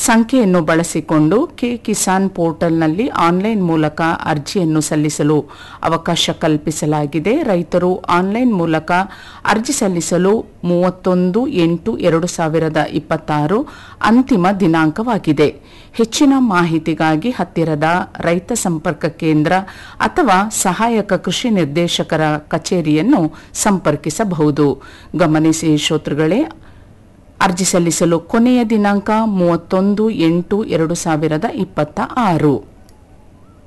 ಸಂಖ್ಯೆಯನ್ನು ಬಳಸಿಕೊಂಡು ಕೆ ಕಿಸಾನ್ ಪೋರ್ಟಲ್ನಲ್ಲಿ ಆನ್ಲೈನ್ ಮೂಲಕ ಅರ್ಜಿಯನ್ನು ಸಲ್ಲಿಸಲು ಅವಕಾಶ ಕಲ್ಪಿಸಲಾಗಿದೆ ರೈತರು ಆನ್ಲೈನ್ ಮೂಲಕ ಅರ್ಜಿ ಸಲ್ಲಿಸಲು ಮೂವತ್ತೊಂದು ಎಂಟು ಎರಡು ಸಾವಿರದ ಇಪ್ಪತ್ತಾರು ಅಂತಿಮ ದಿನಾಂಕವಾಗಿದೆ ಹೆಚ್ಚಿನ ಮಾಹಿತಿಗಾಗಿ ಹತ್ತಿರದ ರೈತ ಸಂಪರ್ಕ ಕೇಂದ್ರ ಅಥವಾ ಸಹಾಯಕ ಕೃಷಿ ನಿರ್ದೇಶಕರ ಕಚೇರಿಯನ್ನು ಸಂಪರ್ಕಿಸಬಹುದು ಗಮನಿಸಿ ಶ್ರೋತೃಗಳೇ ಅರ್ಜಿ ಸಲ್ಲಿಸಲು ಕೊನೆಯ ದಿನಾಂಕ ಮೂವತ್ತೊಂದು ಎಂಟು ಎರಡು ಸಾವಿರದ ಇಪ್ಪತ್ತ ಆರು